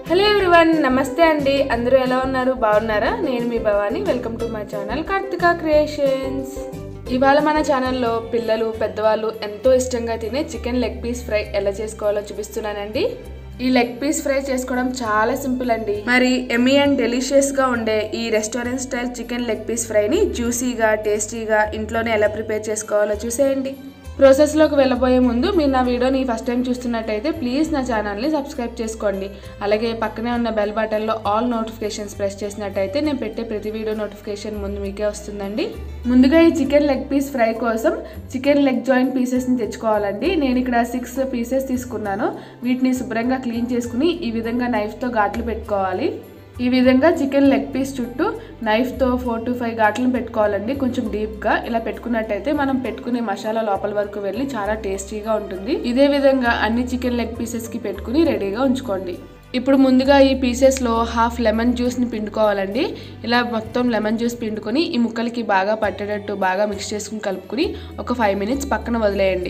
hello everyone నమస్తే అండి అందరూ ఎలా ఉన్నారు బాగున్నారా నేను మీ Bhavani welcome to my channel Karthika creations ఇవాళ మన ఛానల్లో పిల్లలు పెద్దవాళ్ళు ఎంతో ఇష్టంగా తినే చికెన్ లెగ్ పీస్ ఫ్రై ఎలా చేసుకోవాలో చూపిస్తున్నానండి ఈ లెగ్ పీస్ ఫ్రై చేసుకోవడం చాలా సింపుల్ అండి మరి ఎమీ అండ్ డెలిషియస్ గా ఉండే ఈ restaurant style chicken leg piece ఫ్రైని జ్యూసీగా టేస్టీగా ఇంట్లోనే ఎలా ప్రిపేర్ చేసుకోవాలో చూసేయండి ప్రాసెస్లోకి వెళ్ళబోయే ముందు మీరు నా వీడియోని ఫస్ట్ టైం చూస్తున్నట్టయితే ప్లీజ్ నా ఛానల్ని సబ్స్క్రైబ్ చేసుకోండి అలాగే పక్కనే ఉన్న బెల్ బటన్లో ఆల్ నోటిఫికేషన్స్ ప్రెస్ చేసినట్టయితే నేను పెట్టే ప్రతి వీడియో నోటిఫికేషన్ ముందు మీకే వస్తుందండి ముందుగా ఈ చికెన్ లెగ్ పీస్ ఫ్రై కోసం చికెన్ లెగ్ జాయింట్ పీసెస్ని తెచ్చుకోవాలండి నేను ఇక్కడ సిక్స్ పీసెస్ తీసుకున్నాను వీటిని శుభ్రంగా క్లీన్ చేసుకుని ఈ విధంగా నైఫ్తో ఘాట్లు పెట్టుకోవాలి ఈ విధంగా చికెన్ లెగ్ పీస్ చుట్టూ నైఫ్తో ఫోర్ టు ఫైవ్ ఘాట్లను పెట్టుకోవాలండి కొంచెం డీప్గా ఇలా పెట్టుకున్నట్టయితే మనం పెట్టుకునే మసాలా లోపల వరకు వెళ్ళి చాలా టేస్టీగా ఉంటుంది ఇదే విధంగా అన్ని చికెన్ లెగ్ పీసెస్కి పెట్టుకుని రెడీగా ఉంచుకోండి ఇప్పుడు ముందుగా ఈ పీసెస్లో హాఫ్ లెమన్ జ్యూస్ని పిండుకోవాలండి ఇలా మొత్తం లెమన్ జ్యూస్ పిండుకొని ఈ ముక్కలకి బాగా పట్టేటట్టు బాగా మిక్స్ చేసుకుని కలుపుకుని ఒక ఫైవ్ మినిట్స్ పక్కన వదిలేయండి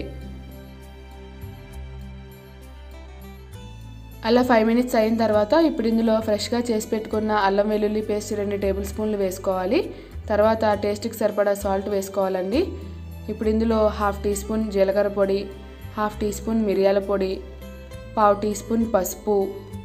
అలా ఫైవ్ మినిట్స్ అయిన తర్వాత ఇప్పుడు ఇందులో ఫ్రెష్గా చేసి పెట్టుకున్న అల్లం వెల్లుల్లి పేస్ట్ రెండు టేబుల్ స్పూన్లు వేసుకోవాలి తర్వాత టేస్ట్కి సరిపడా సాల్ట్ వేసుకోవాలండి ఇప్పుడు ఇందులో హాఫ్ టీ స్పూన్ జీలకర్ర పొడి హాఫ్ టీ స్పూన్ మిరియాల పొడి పావు టీ స్పూన్ పసుపు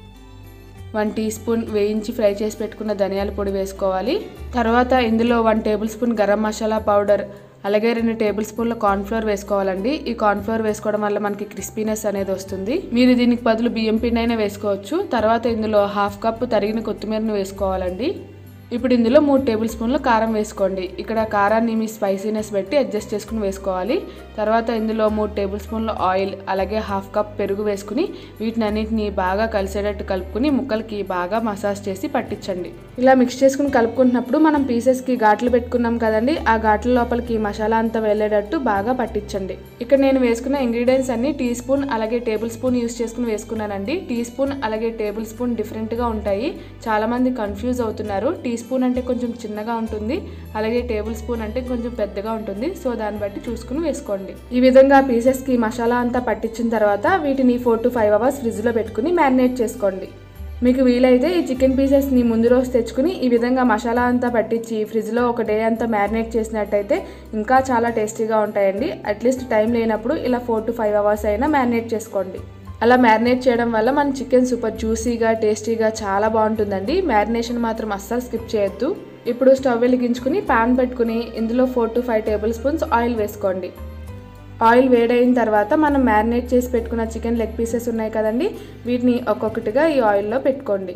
వన్ టీ స్పూన్ వేయించి ఫ్రై చేసి పెట్టుకున్న ధనియాల పొడి వేసుకోవాలి తర్వాత ఇందులో one tablespoon garam masala powder అలాగే రెండు టేబుల్ స్పూన్ల కార్న్ఫ్లోర్ వేసుకోవాలండి ఈ కార్న్ఫ్లోర్ వేసుకోవడం వల్ల మనకి క్రిస్పీనెస్ అనేది వస్తుంది మీరు దీనికి బదులు బియ్యం పిండి అయినా వేసుకోవచ్చు తర్వాత ఇందులో హాఫ్ కప్ తరిగిన కొత్తిమీరను వేసుకోవాలండి ఇప్పుడు ఇందులో మూడు టేబుల్ స్పూన్ల కారం వేసుకోండి ఇక్కడ కారాన్ని మీ స్పైసీనెస్ బట్టి అడ్జస్ట్ చేసుకుని వేసుకోవాలి తర్వాత ఇందులో మూడు టేబుల్ స్పూన్ల ఆయిల్ అలాగే హాఫ్ కప్ పెరుగు వేసుకుని వీటిని అన్నింటినీ బాగా కలిసేటట్టు కలుపుకుని ముక్కలకి బాగా మసాజ్ చేసి పట్టించండి ఇలా మిక్స్ చేసుకుని కలుపుకుంటున్నప్పుడు మనం పీసెస్కి ఘాట్లు పెట్టుకున్నాం కదండి ఆ ఘాట్ల లోపలికి మసాలా అంతా వెళ్ళేటట్టు బాగా పట్టించండి ఇక్కడ నేను వేసుకున్న ఇంగ్రీడియంట్స్ అన్ని టీ స్పూన్ అలాగే టేబుల్ స్పూన్ యూస్ చేసుకుని వేసుకున్నానండి టీ స్పూన్ అలాగే టేబుల్ స్పూన్ డిఫరెంట్గా ఉంటాయి చాలామంది కన్ఫ్యూజ్ అవుతున్నారు టీ స్పూన్ అంటే కొంచెం చిన్నగా ఉంటుంది అలాగే టేబుల్ స్పూన్ అంటే కొంచెం పెద్దగా ఉంటుంది సో దాన్ని బట్టి చూసుకుని వేసుకోండి ఈ విధంగా పీసెస్కి మసాలా అంతా పట్టించిన తర్వాత వీటిని ఫోర్ టు ఫైవ్ అవర్స్ ఫ్రిడ్జ్లో పెట్టుకుని మ్యారినేట్ చేసుకోండి మీకు వీలైతే ఈ చికెన్ పీసెస్ని ముందు రోజు తెచ్చుకుని ఈ విధంగా మసాలా అంతా పట్టించి ఫ్రిడ్జ్లో ఒక డే అంతా మ్యారినేట్ చేసినట్టయితే ఇంకా చాలా టేస్టీగా ఉంటాయండి అట్లీస్ట్ టైం లేనప్పుడు ఇలా ఫోర్ టు ఫైవ్ అవర్స్ అయినా మ్యారినేట్ చేసుకోండి అలా మ్యారినేట్ చేయడం వల్ల మన చికెన్ సూపర్ జ్యూసీగా టేస్టీగా చాలా బాగుంటుందండి మ్యారినేషన్ మాత్రం అస్సలు స్కిప్ చేయొద్దు ఇప్పుడు స్టవ్ వెలిగించుకుని పాన్ పెట్టుకుని ఇందులో four to five tablespoons oil వేసుకోండి ఆయిల్ వేడైన తర్వాత మనం మ్యారినేట్ చేసి పెట్టుకున్న చికెన్ లెగ్ పీసెస్ ఉన్నాయి కదండి వీటిని ఒక్కొక్కటిగా ఈ ఆయిల్లో పెట్టుకోండి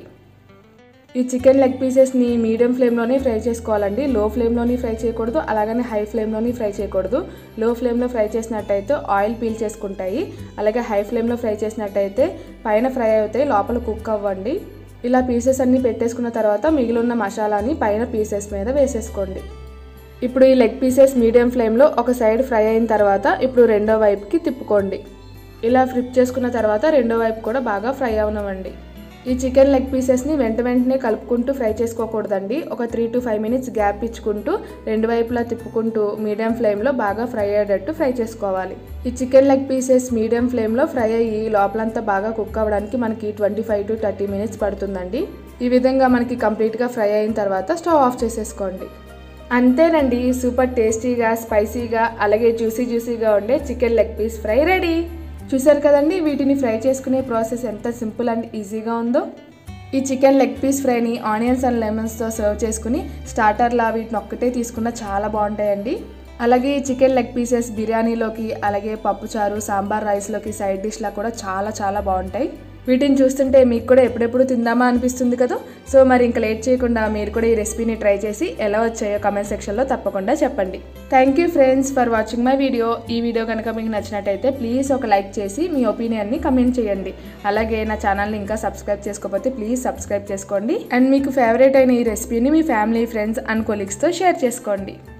ఈ చికెన్ లెగ్ పీసెస్ని మీడియం ఫ్లేమ్లోనే ఫ్రై చేసుకోవాలండి లో ఫ్లేమ్లోని ఫ్రై చేయకూడదు అలాగనే హై ఫ్లేమ్లోని ఫ్రై చేయకూడదు లో ఫ్లేమ్లో ఫ్రై చేసినట్టయితే ఆయిల్ పీల్ చేసుకుంటాయి అలాగే హై ఫ్లేమ్లో ఫ్రై చేసినట్టయితే పైన ఫ్రై అవుతాయి లోపల కుక్ అవ్వండి ఇలా పీసెస్ అన్నీ పెట్టేసుకున్న తర్వాత మిగిలిన మసాలాని పైన పీసెస్ మీద వేసేసుకోండి ఇప్పుడు ఈ లెగ్ పీసెస్ మీడియం ఫ్లేమ్లో ఒక సైడ్ ఫ్రై అయిన తర్వాత ఇప్పుడు రెండో వైపుకి తిప్పుకోండి ఇలా ఫ్లిప్ చేసుకున్న తర్వాత రెండో వైపు కూడా బాగా ఫ్రై అవనవండి ఈ చికెన్ లెగ్ పీసెస్ని వెంట వెంటనే కలుపుకుంటూ ఫ్రై చేసుకోకూడదండి ఒక three to five minutes gap ఇచ్చుకుంటూ రెండు వైపులా తిప్పుకుంటూ మీడియం ఫ్లేమ్లో బాగా ఫ్రై అయ్యేటట్టు ఫ్రై చేసుకోవాలి ఈ చికెన్ లెగ్ పీసెస్ మీడియం ఫ్లేమ్లో ఫ్రై అయ్యి లోపలంతా బాగా కుక్ అవ్వడానికి మనకి twenty five to thirty minutes పడుతుందండి ఈ విధంగా మనకి కంప్లీట్గా ఫ్రై అయిన తర్వాత స్టవ్ ఆఫ్ చేసేసుకోండి అంతేనండి సూపర్ టేస్టీగా స్పైసీగా అలాగే జ్యూసీ జ్యూసీగా ఉండే chicken leg piece fry ready చూసారు కదండి వీటిని ఫ్రై చేసుకునే ప్రాసెస్ ఎంత సింపుల్ అండ్ ఈజీగా ఉందో ఈ చికెన్ లెగ్ పీస్ ఫ్రైని ఆనియన్స్ అండ్ లెమన్స్తో సర్వ్ చేసుకుని స్టార్టర్లా వీటిని ఒక్కటే తీసుకున్న చాలా బాగుంటాయండి అలాగే ఈ చికెన్ లెగ్ పీసెస్ బిర్యానీలోకి అలాగే పప్పుచారు సాంబార్ రైస్లోకి సైడ్ డిష్లా కూడా చాలా చాలా బాగుంటాయి వీటిని చూస్తుంటే మీకు కూడా ఎప్పుడెప్పుడు తిందామా అనిపిస్తుంది కదా సో మరి ఇంకా లేట్ చేయకుండా మీరు కూడా ఈ రెసిపీని ట్రై చేసి ఎలా వచ్చాయో కమెంట్ సెక్షన్లో తప్పకుండా చెప్పండి thank you friends for watching my video ఈ వీడియో కనుక మీకు నచ్చినట్టయితే ప్లీజ్ ఒక లైక్ చేసి మీ ఒపీనియన్ని కమెంట్ చేయండి అలాగే నా ఛానల్ని ఇంకా సబ్స్క్రైబ్ చేసుకోకపోతే ప్లీజ్ సబ్స్క్రైబ్ చేసుకోండి అండ్ మీకు ఫేవరెట్ అయిన ఈ రెసిపీని మీ ఫ్యామిలీ ఫ్రెండ్స్ అండ్ కొలీగ్స్తో షేర్ చేసుకోండి